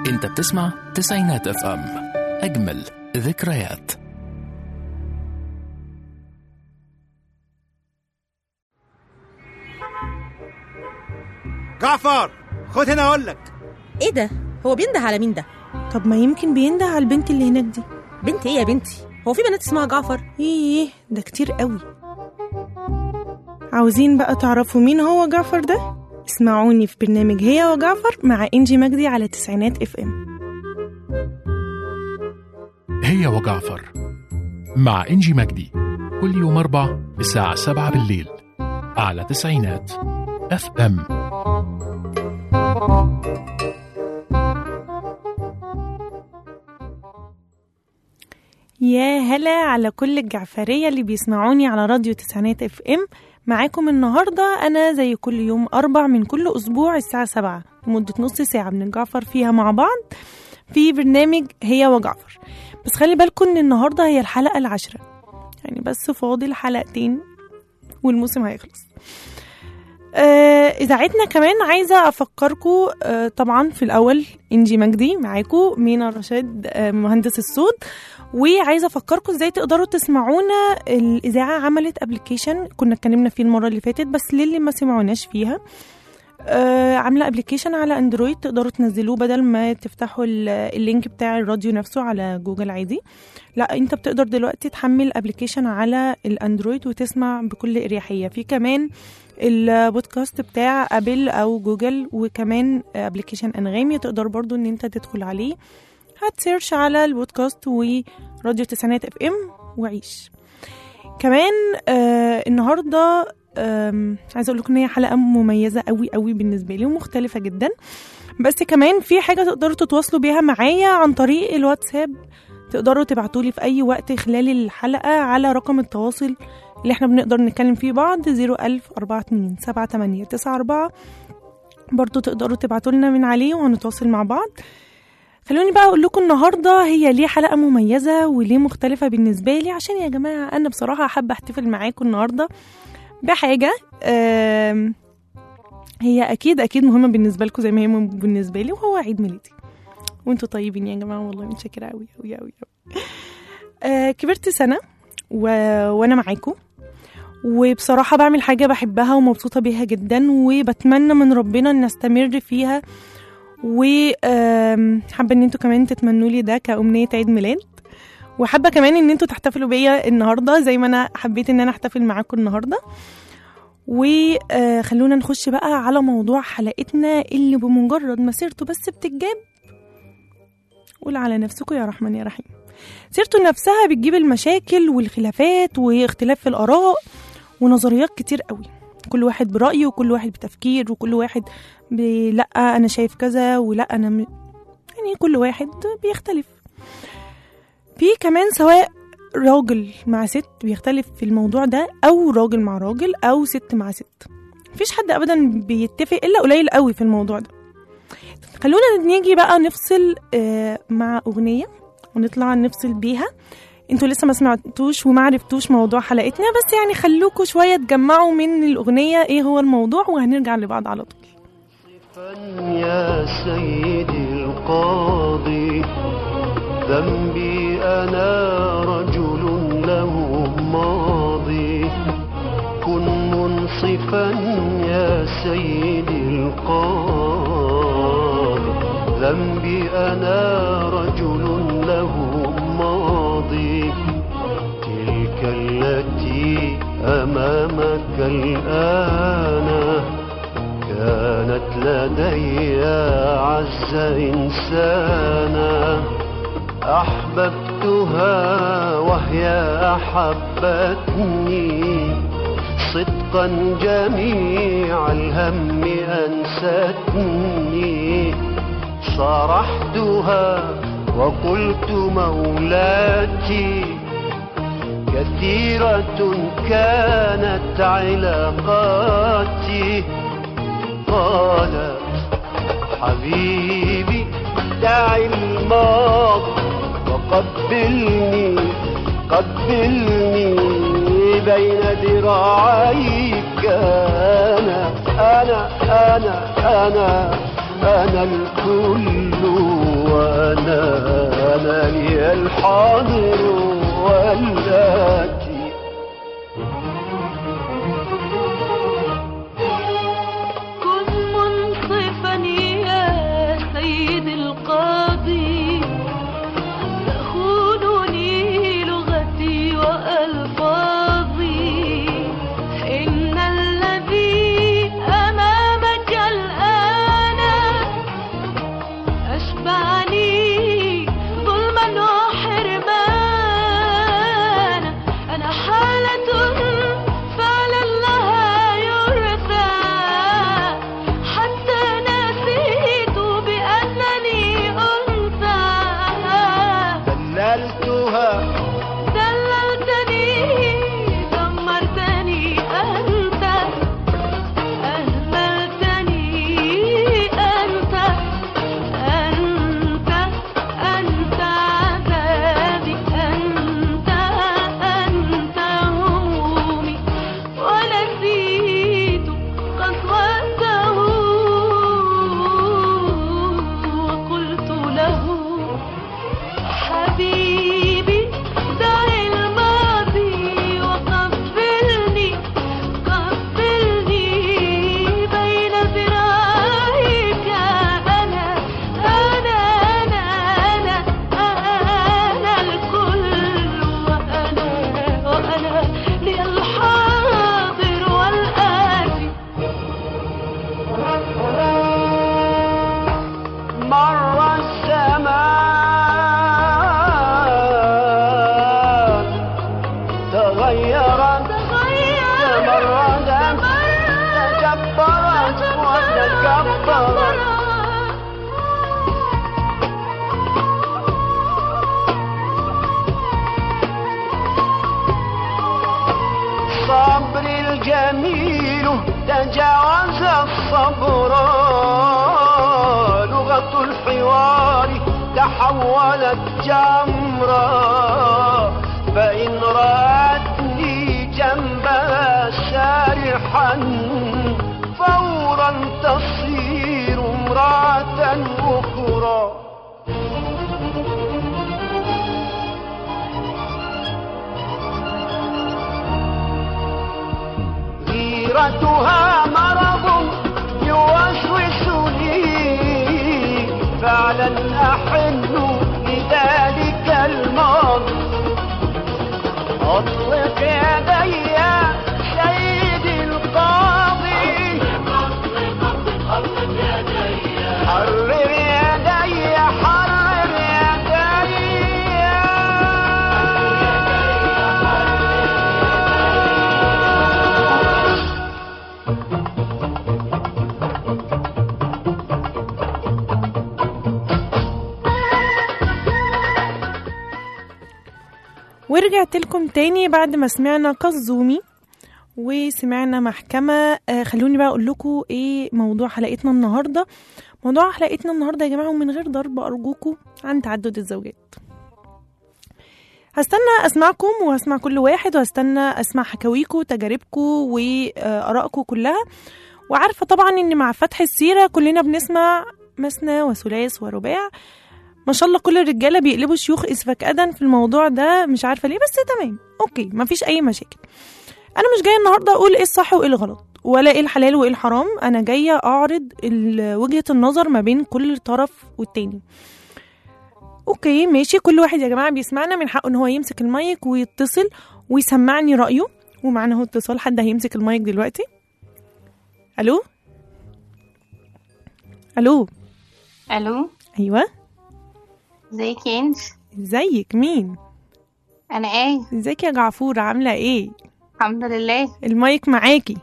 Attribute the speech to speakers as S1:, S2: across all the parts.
S1: انت بتسمع تسعينات اف ام اجمل ذكريات
S2: جعفر خد هنا اقول لك
S3: ايه ده هو بينده على مين ده
S4: طب ما يمكن بينده على البنت اللي هناك دي
S3: بنت ايه يا بنتي هو في بنات اسمها جعفر
S4: ايه ده كتير قوي عاوزين بقى تعرفوا مين هو جعفر ده اسمعوني في برنامج هي وجعفر مع انجي مجدي على تسعينات اف ام
S1: هي وجعفر مع انجي مجدي كل يوم اربع الساعة سبعة بالليل على تسعينات اف ام
S4: يا هلا على كل الجعفرية اللي بيسمعوني على راديو تسعينات اف ام معاكم النهاردة أنا زي كل يوم أربع من كل أسبوع الساعة سبعة لمدة نص ساعة بنتجعفر فيها مع بعض في برنامج هي وجعفر بس خلي بالكم إن النهاردة هي الحلقة العاشرة يعني بس فاضل حلقتين والموسم هيخلص آه، اذاعتنا كمان عايزه افكركم آه، طبعا في الاول انجي مجدي معاكم مينا رشاد آه، مهندس الصوت وعايزه افكركم ازاي تقدروا تسمعونا الاذاعه عملت ابلكيشن كنا اتكلمنا فيه المره اللي فاتت بس للي ما سمعوناش فيها آه، عامله ابلكيشن على اندرويد تقدروا تنزلوه بدل ما تفتحوا ال- اللينك بتاع الراديو نفسه على جوجل عادي لا انت بتقدر دلوقتي تحمل ابلكيشن على الاندرويد وتسمع بكل اريحيه في كمان البودكاست بتاع ابل او جوجل وكمان ابلكيشن انغامي تقدر برضو ان انت تدخل عليه هتسيرش على البودكاست وراديو تسعينات اف ام وعيش كمان آه النهارده آم، عايزه اقول لكم ان هي حلقه مميزه قوي قوي بالنسبه لي ومختلفه جدا بس كمان في حاجه تقدروا تتواصلوا بيها معايا عن طريق الواتساب تقدروا تبعتوا لي في اي وقت خلال الحلقه على رقم التواصل اللي احنا بنقدر نتكلم فيه بعض 01000 42 78 94 برضو تقدروا تبعتوا لنا من عليه وهنتواصل مع بعض خلوني بقى اقول لكم النهارده هي ليه حلقه مميزه وليه مختلفه بالنسبه لي عشان يا جماعه انا بصراحه حابه احتفل معاكم النهارده بحاجه آم، هي اكيد اكيد مهمه بالنسبه لكم زي ما هي مهمة بالنسبه لي وهو عيد ميلادي وانتوا طيبين يا جماعه والله متشكره قوي قوي قوي آه كبرت سنه و... وانا معاكم وبصراحة بعمل حاجة بحبها ومبسوطة بيها جدا وبتمنى من ربنا ان استمر فيها وحابة ان انتوا كمان تتمنوا لي ده كأمنية عيد ميلاد وحابة كمان ان انتوا تحتفلوا بيا النهاردة زي ما انا حبيت ان انا احتفل معاكم النهاردة وخلونا نخش بقى على موضوع حلقتنا اللي بمجرد ما سيرته بس بتتجاب قول على نفسكم يا رحمن يا رحيم سيرته نفسها بتجيب المشاكل والخلافات واختلاف في الآراء ونظريات كتير قوي كل واحد برأيه وكل واحد بتفكير وكل واحد ب... لا أنا شايف كذا ولا أنا م... يعني كل واحد بيختلف في كمان سواء راجل مع ست بيختلف في الموضوع ده أو راجل مع راجل أو ست مع ست مفيش حد أبدا بيتفق إلا قليل قوي في الموضوع ده خلونا نيجي بقى نفصل آه، مع أغنية ونطلع نفصل بيها انتوا لسه ما سمعتوش وما عرفتوش موضوع حلقتنا بس يعني خلوكوا شوية تجمعوا من الأغنية ايه هو الموضوع وهنرجع لبعض على طول
S5: يا سيدي القاضي ذنبي أنا رجل له ماضي كن منصفا يا سيدي القاضي ذنبي أنا رجل له ماضي تلك التي أمامك الآن كانت لدي أعز إنسانا أحببتها وهي أحبتني صدقا جميع الهم أنستني صرحتها وقلت مولاتي كثيرة كانت علاقاتي قالت حبيبي دع الماضي وقبلني قبلني بين ذراعيك أنا أنا أنا أنا أنا الكل وأنا أنا لي الحاضر والآتي
S6: كن منصفا يا سيد القاضي تخونني لغتي وألفاظي إن الذي أمامك الآن أشبعني ظلما وحرمانا أنا حالة فعلا لها يرثى حتى نسيت بأنني أنثى
S5: دللتها
S6: دللتني دمرتني أنت أهملتني أنت أنت أنت عذابي أنت أنت همومي ونسيت قسوته وقلت له حبيبي دع الماضي وقبلني قبلني بين ذراعيك أنا أنا أنا أنا أنا الكل وأنا وأنا لي الحاضر والآتي
S5: مر الزمان تغيرت تمردت تجبرت وتكبرت صبر الجميل تجاوز الصبر لغة الحوار تحولت جمرا فإن رأتني جنبها سارحا فورا تصير امرأة أخرى غيرتها مرض يوسوسني فعلا أحن لذلك الماضي أطلق يدي سيدي القاضي حرر يدي حرر يدي
S4: ورجعت لكم تاني بعد ما سمعنا كظومي وسمعنا محكمة آه خلوني بقى أقول لكم إيه موضوع حلقتنا النهاردة موضوع حلقتنا النهاردة يا جماعة ومن غير ضرب أرجوكم عن تعدد الزوجات هستنى أسمعكم وهسمع كل واحد وهستنى أسمع حكاويكم تجاربكم وآرائكم كلها وعارفة طبعا إن مع فتح السيرة كلنا بنسمع مثنى وثلاث ورباع ما شاء الله كل الرجاله بيقلبوا شيوخ اسفك ادن في الموضوع ده مش عارفه ليه بس تمام اوكي مفيش اي مشاكل انا مش جايه النهارده اقول ايه الصح وايه الغلط ولا ايه الحلال وايه الحرام انا جايه اعرض ال- وجهه النظر ما بين كل طرف والتاني اوكي ماشي كل واحد يا جماعه بيسمعنا من حقه ان هو يمسك المايك ويتصل ويسمعني رايه ومعنا هو اتصال حد هيمسك المايك دلوقتي الو الو
S7: الو
S4: ايوه
S7: ازيك يا انت
S4: ازيك مين
S7: انا ايه
S4: ازيك يا جعفورة عاملة ايه
S7: الحمد لله
S4: المايك معاكي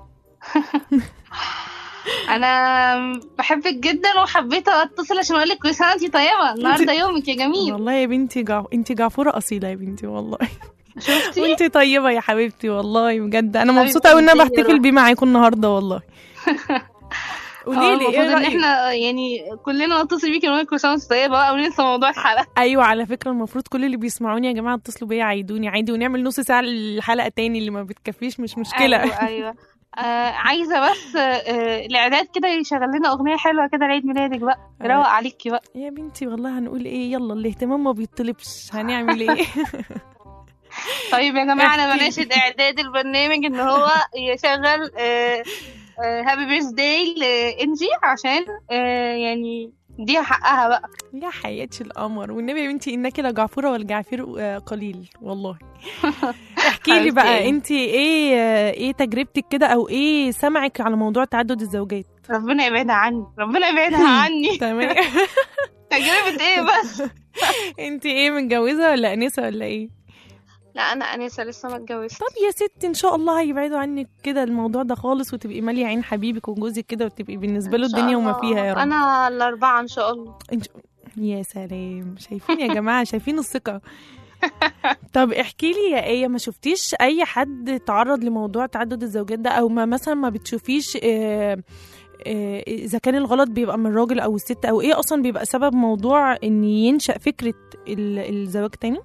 S7: انا بحبك جدا وحبيت اتصل عشان اقول لك كل سنه وانتي طيبه النهارده يومك يا جميل
S4: والله يا بنتي جع... انت جعفورة أصيلة يا بنتي والله
S7: شفتي
S4: وانت طيبة يا حبيبتي والله بجد انا
S7: حبيبتي
S4: مبسوطة قوي ان انا
S7: انتي
S4: بحتفل
S7: روح.
S4: بيه معاكم النهاردة والله قولي لي
S7: المفروض
S4: ايه
S7: ان
S4: رأيك
S7: احنا يعني كلنا نتصل بيكي ونقول كل سنه وانتي طيبه بقى وننسى موضوع الحلقه
S4: ايوه على فكرة المفروض كل اللي بيسمعوني يا جماعة اتصلوا بيا عيدوني عادي ونعمل نص ساعة الحلقة تاني اللي ما بتكفيش مش مشكلة
S7: ايوه ايوه آه عايزه بس آه آه، الاعداد كده يشغل لنا اغنيه حلوه كده لعيد ميلادك بقى
S4: آه.
S7: روق عليكي بقى
S4: يا بنتي والله هنقول ايه يلا الاهتمام ما بيطلبش هنعمل ايه
S7: طيب يا جماعه انا
S4: احكي.
S7: بناشد اعداد البرنامج ان هو يشغل هابي بيرث داي لانجي عشان آه يعني دي حقها بقى
S4: يا حياتي القمر والنبي يا بنتي انك لجعفوره والجعفير آه، قليل والله احكي لي
S7: حبيبتي
S4: بقى
S7: إيه؟
S4: انت ايه آه، ايه تجربتك كده او ايه سمعك على موضوع تعدد الزوجات
S7: ربنا يبعدها عني ربنا يبعدها عني
S4: تمام
S7: تجربه ايه بس
S4: انت ايه متجوزه ولا انسه ولا ايه
S7: لا انا انسه لسه ما اتجوزت
S4: طب يا ست ان شاء الله هيبعدوا عنك كده الموضوع ده خالص وتبقي ماليه عين حبيبك وجوزك كده وتبقي بالنسبه له
S7: إن شاء
S4: الدنيا وما
S7: الله.
S4: فيها يا رب
S7: انا الاربعه ان شاء الله
S4: إن شاء- يا سلام شايفين يا جماعه شايفين الثقه طب احكي لي يا ايه ما شفتيش اي حد تعرض لموضوع تعدد الزوجات ده او ما مثلا ما بتشوفيش آه، آه، اذا كان الغلط بيبقى من الراجل او الست او ايه اصلا بيبقى سبب موضوع ان ينشا فكره ال- الزواج تاني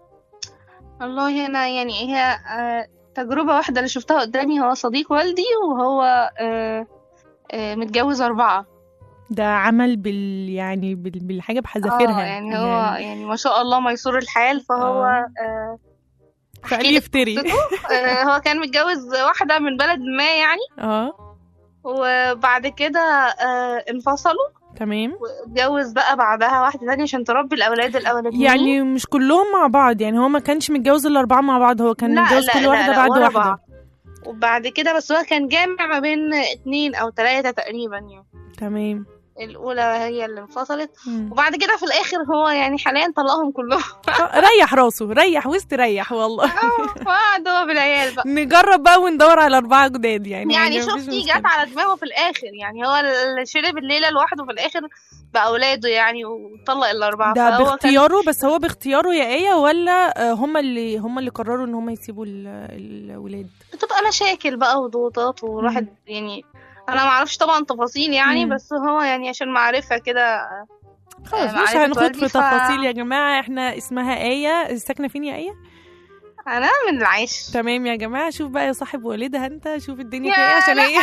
S7: والله انا يعني هي آه، تجربة واحدة اللي شفتها قدامي هو صديق والدي وهو آه، آه، متجوز أربعة
S4: ده عمل بال يعني بال- بالحاجه بحذافيرها
S7: آه، يعني هو يعني ما شاء الله ميسور الحال فهو
S4: آه.
S7: آه،
S4: فقال
S7: أحكي لك
S4: يفتري
S7: قصته. آه، هو كان متجوز واحدة من بلد ما يعني
S4: اه
S7: وبعد كده آه، انفصلوا
S4: تمام
S7: واتجوز بقى بعدها واحدة تانية عشان تربي الأولاد الأولانيين
S4: يعني مش كلهم مع بعض يعني هو ما كانش متجوز الاربعه مع بعض هو كان
S7: لا،
S4: متجوز
S7: لا،
S4: كل
S7: لا،
S4: واحده
S7: لا،
S4: بعد
S7: ورا
S4: واحده
S7: بعض. وبعد كده بس هو كان جامع ما بين اتنين أو تلاتة تقريبا يعني
S4: تمام
S7: الأولى هي اللي انفصلت
S4: مم.
S7: وبعد كده في الآخر هو يعني حاليا طلقهم كلهم
S4: ريح راسه ريح واستريح والله
S7: وقعد هو بالعيال بقى
S4: نجرب بقى وندور على أربعة جداد يعني
S7: يعني
S4: مفيش
S7: شفتي
S4: مشكلة.
S7: جت على دماغه في الآخر يعني هو اللي شرب الليلة لوحده في الآخر بأولاده يعني وطلق الأربعة
S4: ده
S7: فهو كان
S4: باختياره بس هو باختياره يا ايه ولا آه، هم اللي هم اللي قرروا ان هم يسيبوا ال- الولاد
S7: بتبقى مشاكل بقى وضغوطات وراحت يعني أنا معرفش طبعا تفاصيل يعني
S4: مم.
S7: بس هو يعني عشان معرفة كده
S4: خلاص مش
S7: معرفة
S4: هنخوض
S7: والدي
S4: في
S7: ف-
S4: تفاصيل يا جماعة احنا اسمها آية ساكنة فين يا آية
S7: أنا من العيش
S4: تمام يا جماعة شوف بقى يا صاحب والدها انت شوف الدنيا
S7: يا
S4: فيها ايه عشان
S7: لا،
S4: هي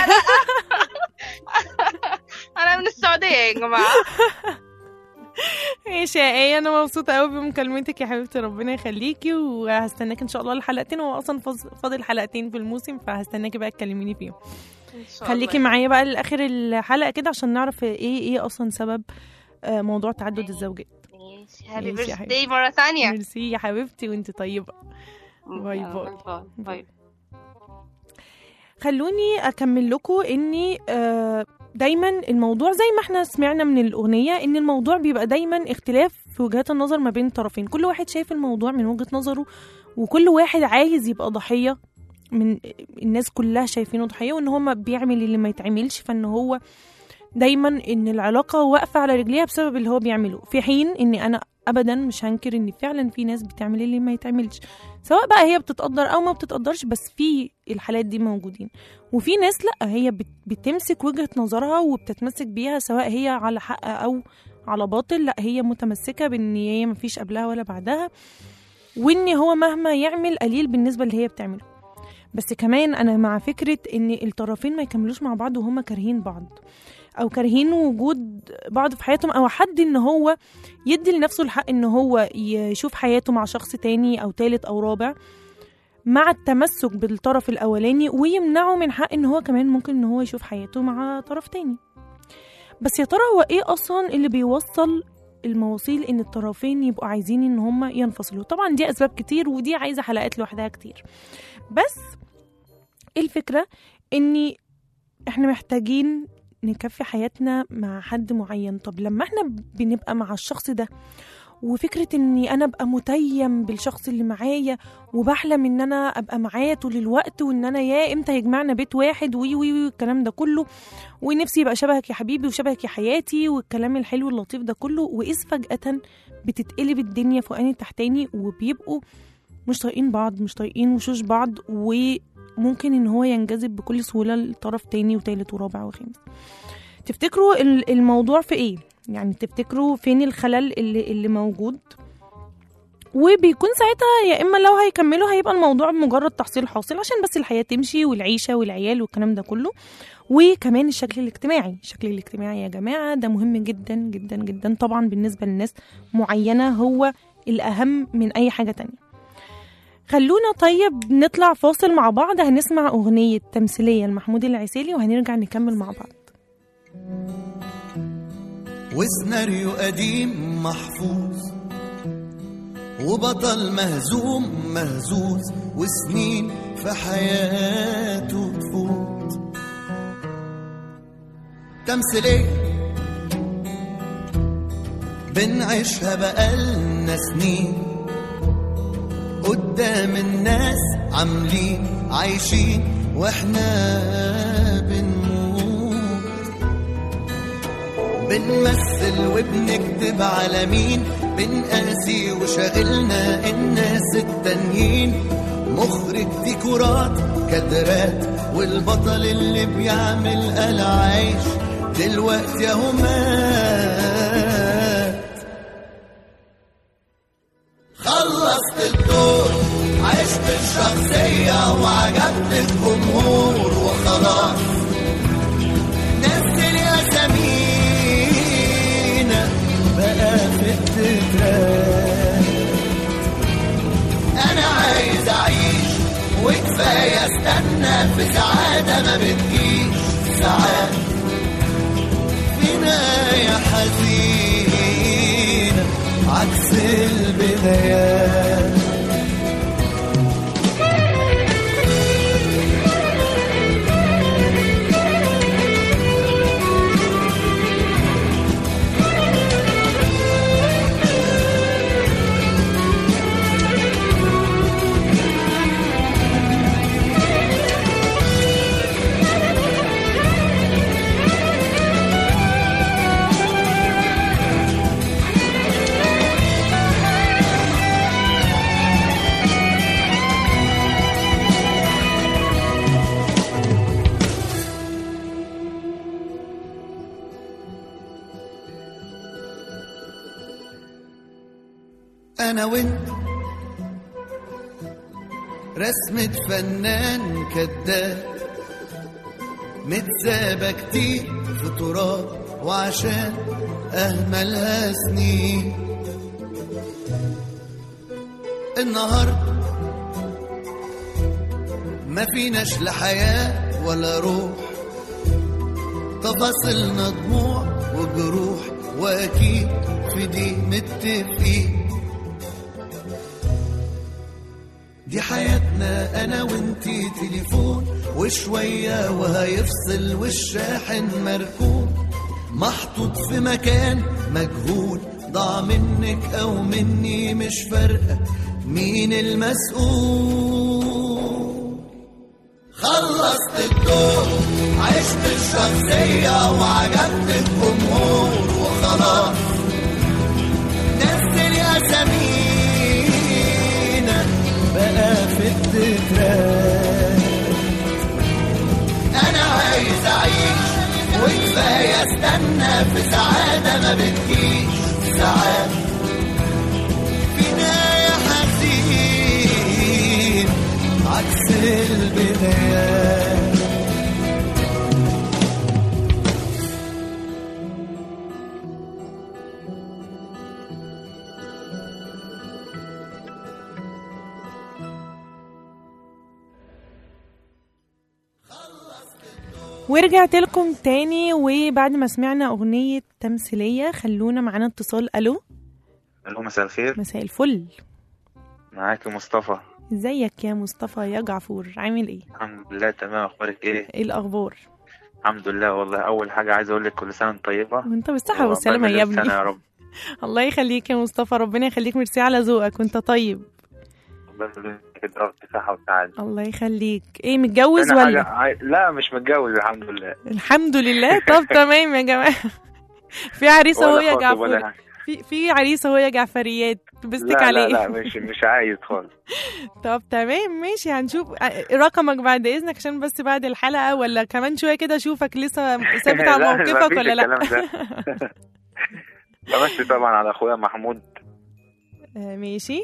S7: أنا من السعودية يا جماعة
S4: ماشي يا ايه انا مبسوطه قوي بمكالمتك يا حبيبتي ربنا يخليكي وهستناك ان شاء الله الحلقتين هو اصلا فاض- فاضل حلقتين في الموسم فهستناكي بقى تكلميني فيهم
S7: إن شاء
S4: خليكي
S7: الله.
S4: معايا بقى لاخر الحلقه كده عشان نعرف ايه ايه اصلا سبب آه، موضوع تعدد الزوجات
S7: ماشي هابي
S4: ماشي يا
S7: بيرث
S4: حبيبتي.
S7: داي مرة ثانية
S4: ميرسي يا حبيبتي وانت طيبه باي باي.
S7: باي
S4: خلوني اكمل لكم اني آه، دايما الموضوع زي ما احنا سمعنا من الاغنيه ان الموضوع بيبقى دايما اختلاف في وجهات النظر ما بين الطرفين كل واحد شايف الموضوع من وجهه نظره وكل واحد عايز يبقى ضحيه من الناس كلها شايفينه ضحيه وان هو ما بيعمل اللي ما يتعملش فان هو دايما ان العلاقه واقفه على رجليها بسبب اللي هو بيعمله في حين ان انا ابدا مش هنكر ان فعلا في ناس بتعمل اللي ما يتعملش سواء بقى هي بتتقدر او ما بتتقدرش بس في الحالات دي موجودين وفي ناس لا هي بت- بتمسك وجهة نظرها وبتتمسك بيها سواء هي على حق او على باطل لا هي متمسكة بان هي مفيش قبلها ولا بعدها وان هو مهما يعمل قليل بالنسبة اللي هي بتعمله بس كمان انا مع فكرة ان الطرفين ما يكملوش مع بعض وهما كارهين بعض او كارهين وجود بعض في حياتهم او حد ان هو يدي لنفسه الحق ان هو يشوف حياته مع شخص تاني او تالت او رابع مع التمسك بالطرف الاولاني ويمنعه من حق ان هو كمان ممكن ان هو يشوف حياته مع طرف تاني بس يا ترى هو ايه اصلا اللي بيوصل المواصيل ان الطرفين يبقوا عايزين ان هما ينفصلوا طبعا دي اسباب كتير ودي عايزه حلقات لوحدها كتير بس الفكره اني احنا محتاجين نكفي حياتنا مع حد معين طب لما احنا بنبقى مع الشخص ده وفكرة اني انا ابقى متيم بالشخص اللي معايا وبحلم ان انا ابقى معاه طول الوقت وان انا يا امتى يجمعنا بيت واحد وي وي وي الكلام ده كله ونفسي يبقى شبهك يا حبيبي وشبهك يا حياتي والكلام الحلو اللطيف ده كله واذ فجأة بتتقلب الدنيا فوقاني تحتاني وبيبقوا مش طايقين بعض مش طايقين وشوش بعض وممكن ان هو ينجذب بكل سهولة لطرف تاني وتالت ورابع وخامس تفتكروا ال- الموضوع في ايه يعني تفتكروا فين الخلل اللي, اللي موجود وبيكون ساعتها يا اما لو هيكملوا هيبقى الموضوع مجرد تحصيل حاصل عشان بس الحياه تمشي والعيشه والعيال والكلام ده كله وكمان الشكل الاجتماعي الشكل الاجتماعي يا جماعه ده مهم جدا جدا جدا طبعا بالنسبه لناس معينه هو الاهم من اي حاجه تانية خلونا طيب نطلع فاصل مع بعض هنسمع اغنيه تمثيليه لمحمود العسيلي وهنرجع نكمل مع بعض
S8: وسيناريو قديم محفوظ وبطل مهزوم مهزوز وسنين في حياته تفوت تمثيلية بنعيشها بقالنا سنين قدام الناس عاملين عايشين واحنا بنموت بنمثل وبنكتب على مين بنقاسي وشاغلنا الناس التانيين مخرج ديكورات كادرات والبطل اللي بيعمل قلع عيش دلوقتي اهو مات خلصت الدور عشت الشخصية وعجبت الجمهور وخلاص نزل يا سمينة بقى في التترات أنا عايز أعيش وكفاية استنى في سعادة ما بتجيش ساعات في نهاية حزينة عكس البدايات أنا وأنت رسمة فنان كداب متسابة كتير في تراب وعشان أهملها سنين النهاردة ما فيناش لا حياة ولا روح تفاصيلنا دموع وجروح وأكيد في دي متفقين دي حياتنا انا وانتي تليفون وشوية وهيفصل والشاحن مركون محطوط في مكان مجهول ضاع منك او مني مش فارقة مين المسؤول خلصت الدور عشت الشخصية وعجبت الجمهور وخلاص نزل يا سمينة بقى في التترات أنا عايز أعيش وكفاية استنى في سعادة ما بتجيش ساعات في نهاية حزين عكس البدايات
S4: ورجعت لكم تاني وبعد ما سمعنا أغنية تمثيلية خلونا معانا اتصال ألو
S9: الو مساء الخير
S4: مساء الفل
S9: معاك مصطفى
S4: ازيك يا مصطفى يا جعفور عامل ايه
S9: الحمد لله تمام اخبارك ايه
S4: ايه الأخبار
S9: الحمد لله والله اول حاجه عايز اقول لك كل سنه وانت طيبه
S4: وانت بالصحة
S9: وعقبال
S4: والسلامة يا
S9: مليون سنه
S4: ابني
S9: يا رب
S4: الله يخليك يا مصطفى ربنا يخليك ميرسي على ذوقك وانت طيب
S9: عقبال مليون كده صحه وسعاده
S4: الله يخليك ايه متجوز
S9: تاني حاجة
S4: ولا
S9: عاي... لا مش متجوز الحمد لله
S4: الحمد لله طب تمام يا جماعة في عريس اهو
S9: ولا
S4: يا
S9: خاطب ولا
S4: جعفر
S9: حاجة.
S4: في في عريس اهو يا جعفريات بستك
S9: لا لا
S4: عليه
S9: لا مش مش عايز خالص
S4: طب تمام ماشي هنشوف رقمك بعد اذنك عشان بس بعد الحلقه ولا كمان شويه كده اشوفك لسه ثابت على
S9: لا،
S4: موقفك
S9: مفيش
S4: ولا لا
S9: الكلام ده. بمسي طبعا على اخويا محمود
S4: آه، ماشي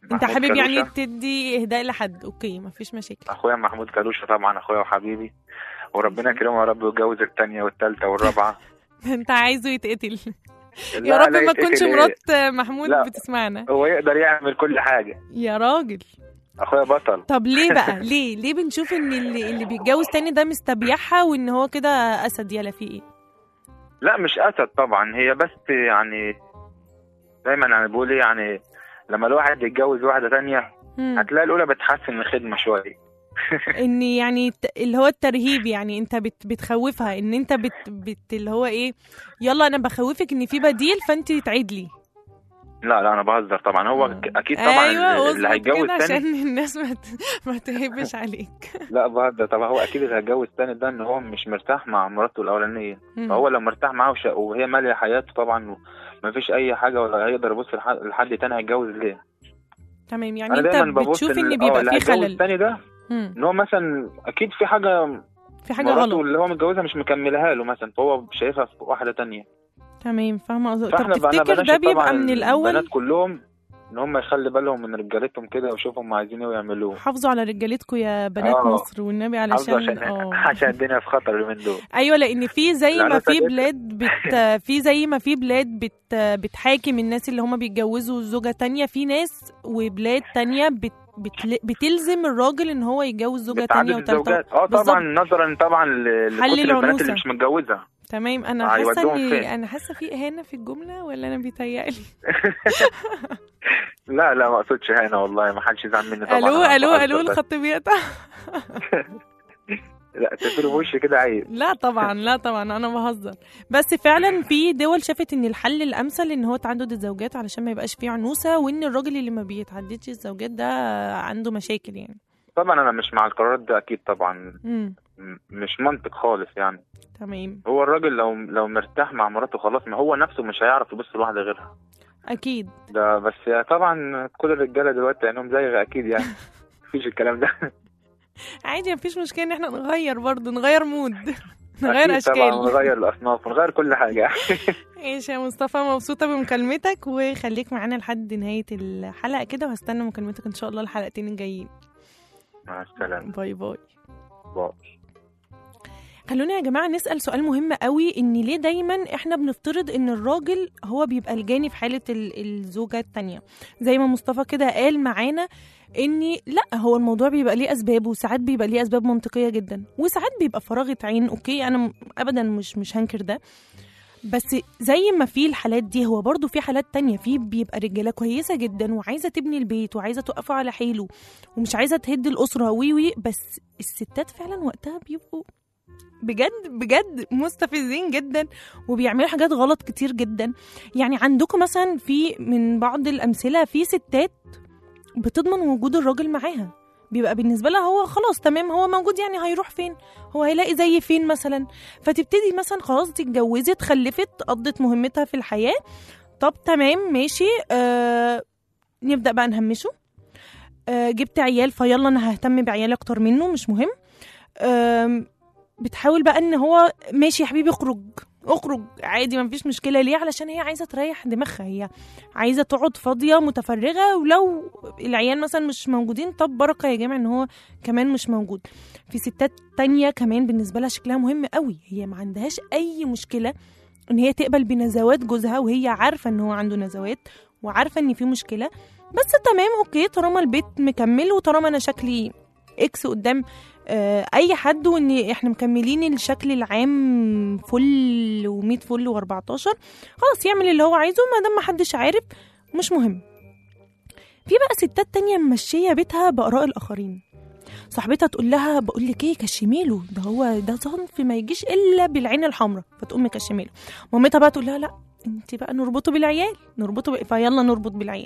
S4: انت
S9: محمود
S4: حابب يعني
S9: كالوشة.
S4: تدي اهداء لحد اوكي مفيش مشاكل
S9: اخويا محمود كالوشة طبعا اخويا وحبيبي وربنا يكرمه يا رب ويتجوز الثانيه والثالثه والرابعه
S4: انت عايزه يتقتل يا
S9: لا،
S4: رب
S9: لا
S4: ما
S9: يتقتل
S4: تكونش
S9: إيه؟
S4: مرات محمود
S9: لا.
S4: بتسمعنا
S9: هو يقدر يعمل كل حاجه
S4: يا راجل
S9: اخويا بطل
S4: طب ليه بقى ليه ليه بنشوف ان اللي, اللي بيتجوز تاني ده مستبيحها وان هو كده اسد يلا فيه ايه
S9: لا مش اسد طبعا هي بس يعني دايما انا بقول ايه يعني لما الواحد يتجوز واحده تانية
S4: مم.
S9: هتلاقي الاولى بتحسن الخدمه شويه
S4: ان يعني ت- اللي هو الترهيب يعني انت بت بتخوفها ان انت بت, بت اللي هو ايه يلا انا بخوفك ان في بديل فانت تعيد لي
S9: لا لا انا بهزر طبعا هو ك- اكيد طبعا
S4: ايوه
S9: اللي
S4: اظبط
S9: هيتجوز
S4: كده عشان
S9: تاني
S4: الناس ما ت- ما تهبش عليك
S9: لا بهزر طبعا هو اكيد اللي هيتجوز تاني ده ان هو مش مرتاح مع مراته الاولانيه
S4: مم.
S9: فهو لو مرتاح معاها وش- وهي ماليه حياته طبعا ومفيش اي حاجه ولا هيقدر يبص لح- لحد تاني هيتجوز ليه
S4: تمام يعني
S9: انا
S4: انت
S9: دايما ببص
S4: بتشوف ان
S9: آه،
S4: بيبقى
S9: اللي
S4: في
S9: هيتجوز
S4: خلل
S9: التاني ده
S4: مم.
S9: ان هو مثلا اكيد في حاجه
S4: في حاجه
S9: مراته
S4: غلط
S9: اللي هو متجوزها مش مكملها له مثلا فهو شايفها في واحده تانية
S4: تمام فاهمه قصدك
S9: فاحنا
S4: طب
S9: بقى انا
S4: تفتكر ده بيبقى من
S9: البنات
S4: الاول
S9: كلهم ان هم يخلي بالهم من رجالتهم كده ويشوفوا هم عايزين ايه ويعملوه
S4: حافظوا على رجالتكم يا بنات
S9: آه.
S4: مصر والنبي
S9: حافظوا
S4: علشان
S9: عشان
S4: اه
S9: عشان الدنيا في خطر اليومين دول
S4: ايوه لان في زي ما
S9: العنوسة
S4: في
S9: دي-
S4: بلاد بت في زي ما في بلاد بت بتحاكم الناس اللي هم بيتجوزوا زوجة تانية في ناس وبلاد تانية بت بتل... بتلزم الراجل ان هو يتجوز زوجة تانية
S9: بتعدد
S4: وتالتة
S9: الزوجات اه
S4: بالظبط.
S9: طبعا نظرا طبعا ل-
S4: حل
S9: لكتر البنات
S4: العنوسة.
S9: اللي مش متجوزه
S4: تمام انا حاسه
S9: هيودوهم
S4: اني
S9: فين؟
S4: انا حاسه في اهانه في الجمله ولا انا بيتهيألي
S9: لا لا ما اقصدش هنا والله ما حدش يزعل مني طبعا
S4: الو
S9: أنا
S4: الو
S9: بهزر
S4: الو
S9: بس.
S4: الخط بيقطع
S9: لا تقفلوا في وشي كده عيب
S4: لا طبعا لا طبعا انا بهزر بس فعلا في دول شافت ان الحل الامثل ان هو تعدد الزوجات علشان ما يبقاش فيه عنوسه وان الراجل اللي ما بيتعددش الزوجات ده عنده مشاكل يعني
S9: طبعا انا مش مع القرار ده اكيد طبعا
S4: امم
S9: م- مش منطق خالص يعني
S4: تمام
S9: هو الراجل لو لو مرتاح مع مراته خلاص ما هو نفسه مش هيعرف يبص لواحده غيرها
S4: اكيد
S9: ده بس طبعا كل الرجاله دلوقتي عينهم زي اكيد يعني مفيش الكلام ده
S4: عادي مفيش مشكله ان احنا نغير برضه نغير مود نغير
S9: أكيد طبعا
S4: اشكال
S9: ونغير الاصناف ونغير كل حاجه
S4: ماشي يا مصطفى مبسوطه بمكالمتك وخليك معانا لحد نهايه الحلقه كده وهستنى مكالمتك ان شاء الله الحلقتين الجايين
S9: مع السلامه
S4: باي باي
S9: باي
S4: خلونا يا جماعة نسأل سؤال مهم قوي إن ليه دايما إحنا بنفترض إن الراجل هو بيبقى الجاني في حالة ال- الزوجة التانية زي ما مصطفى كده قال معانا إن لا هو الموضوع بيبقى ليه أسباب وساعات بيبقى ليه أسباب منطقية جدا وساعات بيبقى فراغة عين أوكي أنا م- أبدا مش مش هنكر ده بس زي ما في الحالات دي هو برضو في حالات تانية في بيبقى رجالة كويسة جدا وعايزة تبني البيت وعايزة توقفه على حيله ومش عايزة تهد الأسرة وي وي بس الستات فعلا وقتها بيبقوا بجد بجد مستفزين جدا وبيعملوا حاجات غلط كتير جدا يعني عندكم مثلا في من بعض الامثله في ستات بتضمن وجود الراجل معاها بيبقى بالنسبه لها هو خلاص تمام هو موجود يعني هيروح فين هو هيلاقي زي فين مثلا فتبتدي مثلا خلاص دي اتجوزت خلفت قضت مهمتها في الحياه طب تمام ماشي آه نبدا بقى نهمشه آه جبت عيال فيلا انا ههتم بعيالي اكتر منه مش مهم آم، بتحاول بقى ان هو ماشي يا حبيبي اخرج اخرج عادي ما فيش مشكله ليه علشان هي عايزه تريح دماغها هي عايزه تقعد فاضيه متفرغه ولو العيال مثلا مش موجودين طب بركه يا جماعه ان هو كمان مش موجود في ستات تانية كمان بالنسبه لها شكلها مهم قوي هي ما عندهاش اي مشكله ان هي تقبل بنزوات جوزها وهي عارفه ان هو عنده نزوات وعارفه ان في مشكله بس تمام اوكي طالما البيت مكمل وطالما انا شكلي اكس قدام آه، اي حد وان احنا مكملين الشكل العام فل و100 فل و14 خلاص يعمل اللي هو عايزه ما دام محدش عارف مش مهم في بقى ستات تانية ممشية بيتها بآراء الآخرين صاحبتها تقول لها بقول لك ايه كشميله ده هو ده صنف ما يجيش الا بالعين الحمراء فتقوم مكشميله مامتها بقى تقول لها لا انت بقى نربطه بالعيال نربطه ب... فيلا نربط بالعيال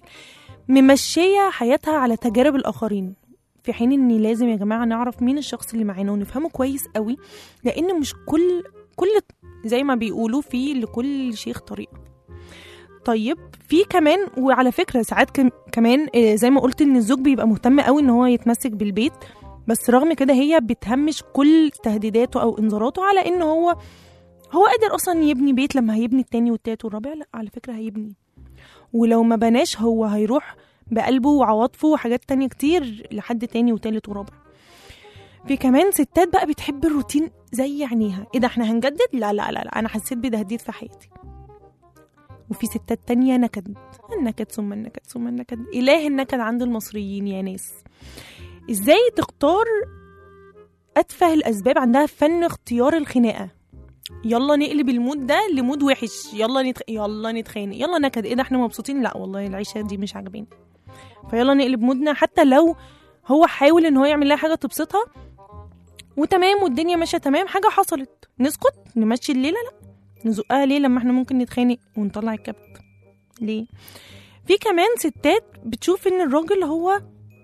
S4: ممشيه حياتها على تجارب الاخرين في حين ان لازم يا جماعه نعرف مين الشخص اللي معانا ونفهمه كويس قوي لان مش كل كل زي ما بيقولوا في لكل شيخ طريقه طيب في كمان وعلى فكره ساعات كم- كمان آه، زي ما قلت ان الزوج بيبقى مهتم قوي ان هو يتمسك بالبيت بس رغم كده هي بتهمش كل تهديداته او انذاراته على ان هو هو قادر اصلا يبني بيت لما هيبني التاني والتالت والرابع لا على فكره هيبني ولو ما بناش هو هيروح بقلبه وعواطفه وحاجات تانية كتير لحد تاني وتالت ورابع في كمان ستات بقى بتحب الروتين زي عينيها ايه ده احنا هنجدد لا لا لا, لا. انا حسيت بتهديد في حياتي وفي ستات تانية نكد النكد ثم النكد ثم النكد إله النكد عند المصريين يا ناس ازاي تختار أتفه الأسباب عندها فن اختيار الخناقة يلا نقلب المود ده لمود وحش يلا نتخ... يلا نتخانق يلا نكد ايه ده احنا مبسوطين لا والله العيشه دي مش عاجباني فيلا نقلب مودنا حتى لو هو حاول ان هو يعمل لها حاجه تبسطها وتمام والدنيا ماشيه تمام حاجه حصلت نسكت نمشي الليله لا نزقها ليه لما احنا ممكن نتخانق ونطلع الكبت ليه في كمان ستات بتشوف ان الراجل هو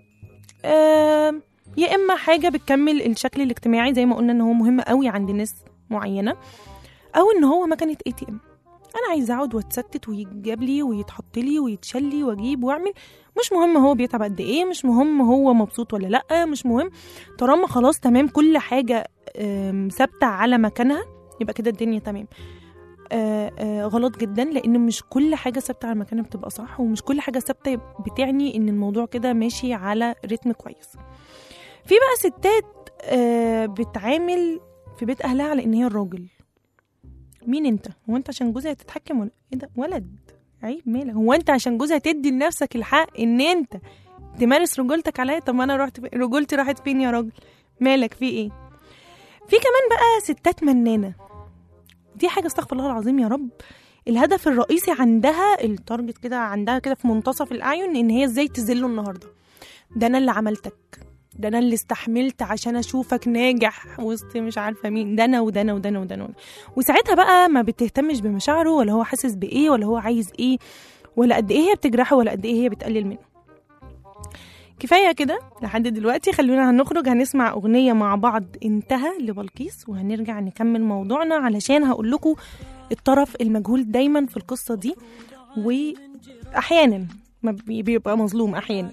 S4: آه يا اما حاجه بتكمل الشكل الاجتماعي زي ما قلنا ان هو مهم قوي عند ناس معينه او ان هو مكنه اي تي ام انا عايزه اقعد واتستت ويتجاب لي ويتحط لي ويتشال لي واجيب واعمل مش مهم هو بيتعب قد ايه مش مهم هو مبسوط ولا لا مش مهم طالما خلاص تمام كل حاجه آم، ثابته على مكانها يبقى كده الدنيا تمام آه آه غلط جدا لان مش كل حاجه ثابته على مكانها بتبقى صح ومش كل حاجه ثابته بتعني ان الموضوع كده ماشي على رتم كويس في بقى ستات آه بتعامل في بيت اهلها على ان هي الراجل مين انت هو انت عشان جوزها تتحكم ولا ايه ده ولد عيب مالك هو انت عشان جوزها تدي لنفسك الحق ان انت تمارس رجولتك عليا طب ما انا رحت فين؟ رجولتي راحت فين يا راجل مالك في ايه في كمان بقى ستات منانه دي حاجه استغفر الله العظيم يا رب الهدف الرئيسي عندها التارجت كده عندها كده في منتصف الاعين ان هي ازاي تذله النهارده ده انا اللي عملتك ده انا اللي استحملت عشان اشوفك ناجح وسط مش عارفه مين ده انا وده انا وده انا وده انا وساعتها بقى ما بتهتمش بمشاعره ولا هو حاسس بايه ولا هو عايز ايه ولا قد ايه هي بتجرحه ولا قد ايه هي بتقلل منه كفايه كده لحد دلوقتي خلونا هنخرج هنسمع اغنيه مع بعض انتهى لبلقيس وهنرجع نكمل موضوعنا علشان هقول لكم الطرف المجهول دايما في القصه دي واحيانا ما بي- بيبقى مظلوم احيانا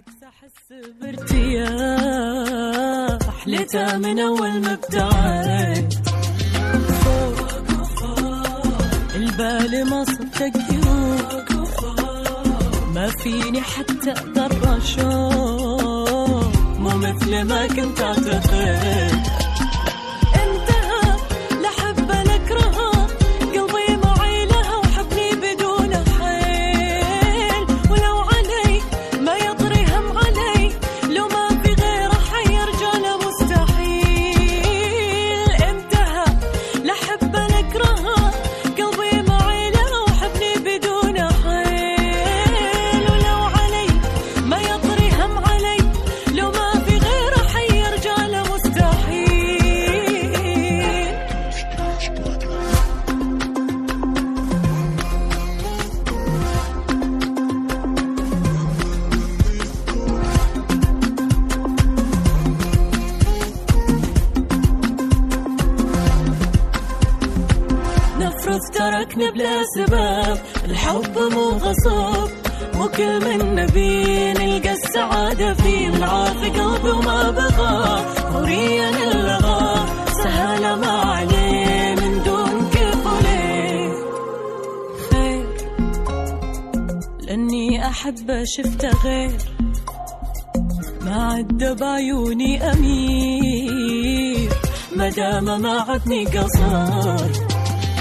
S6: بارتياح لتا من اول ما ابتعدت البال ما صدق يروح ما فيني حتى اقدر اشوف مو مثل ما كنت اعتقد انتهى لحب اكرهه قلبي معي لها وحبني بدون حيل ولو علي ما يطري هم علي لو ما في غيره حيرجع له مستحيل انتهى لحب اكرهه قلبي معي لها وحبني بدون حيل ولو علي ما يطري هم علي لو ما في غيره حيرجع له مستحيل نفرض تركنا بلا سبب الحب مو غصب مو كل من نبي نلقى السعادة فيه العافي قلبي وما بغى حوريا نلغى سهلة ما عليه من دون كيف وليه خير لأني أحب شفته غير ما عد بعيوني أمير مدام ما عدني قصر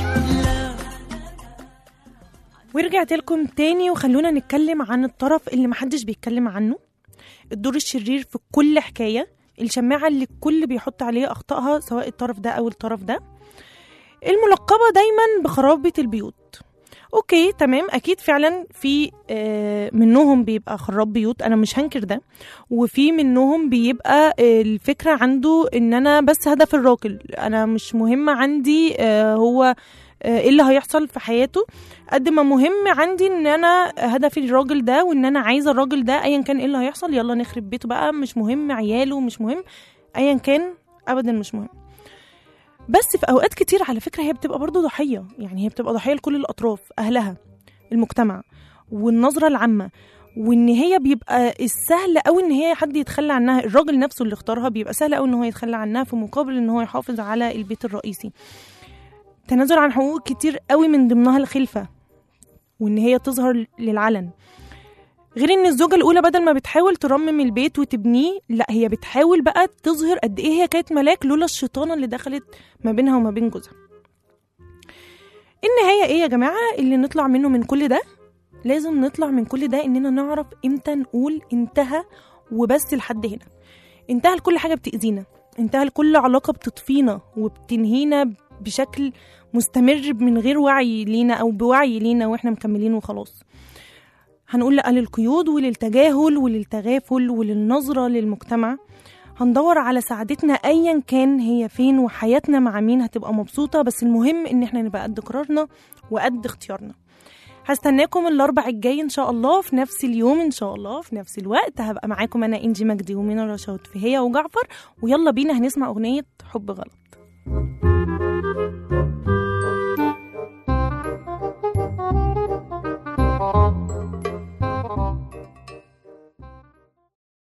S4: ورجعت لكم تاني وخلونا نتكلم عن الطرف اللي محدش بيتكلم عنه الدور الشرير في كل حكاية الشماعة اللي الكل بيحط عليها أخطائها سواء الطرف ده أو الطرف ده الملقبة دايما بخرابة البيوت اوكي تمام اكيد فعلا في آه، منهم بيبقى خراب بيوت انا مش هنكر ده وفي منهم بيبقى آه، الفكره عنده ان انا بس هدف الراجل انا مش مهم عندي آه، هو آه، ايه اللي هيحصل في حياته قد ما مهم عندي ان انا هدفي الراجل ده وان انا عايزه الراجل ده ايا كان ايه اللي هيحصل يلا نخرب بيته بقى مش مهم عياله مش مهم ايا كان ابدا مش مهم بس في اوقات كتير على فكره هي بتبقى برضو ضحيه يعني هي بتبقى ضحيه لكل الاطراف اهلها المجتمع والنظره العامه وان هي بيبقى السهل قوي ان هي حد يتخلى عنها الراجل نفسه اللي اختارها بيبقى سهل قوي ان هو يتخلى عنها في مقابل ان هو يحافظ على البيت الرئيسي تنازل عن حقوق كتير قوي من ضمنها الخلفه وان هي تظهر للعلن غير ان الزوجة الأولى بدل ما بتحاول ترمم البيت وتبنيه لا هي بتحاول بقى تظهر قد ايه هي كانت ملاك لولا الشيطانة اللي دخلت ما بينها وما بين جوزها النهاية ايه يا جماعة اللي نطلع منه من كل ده لازم نطلع من كل ده اننا نعرف امتى نقول انتهى وبس لحد هنا انتهى لكل حاجة بتأذينا انتهى لكل علاقة بتطفينا وبتنهينا بشكل مستمر من غير وعي لينا او بوعي لينا واحنا مكملين وخلاص هنقول لا للقيود وللتجاهل وللتغافل وللنظرة للمجتمع هندور على سعادتنا ايا كان هي فين وحياتنا مع مين هتبقى مبسوطة بس المهم ان احنا نبقى قد قرارنا وقد اختيارنا هستناكم الاربع الجاي ان شاء الله في نفس اليوم ان شاء الله في نفس الوقت هبقى معاكم انا انجي مجدي ومنى رشاد فهي وجعفر ويلا بينا هنسمع اغنية حب غلط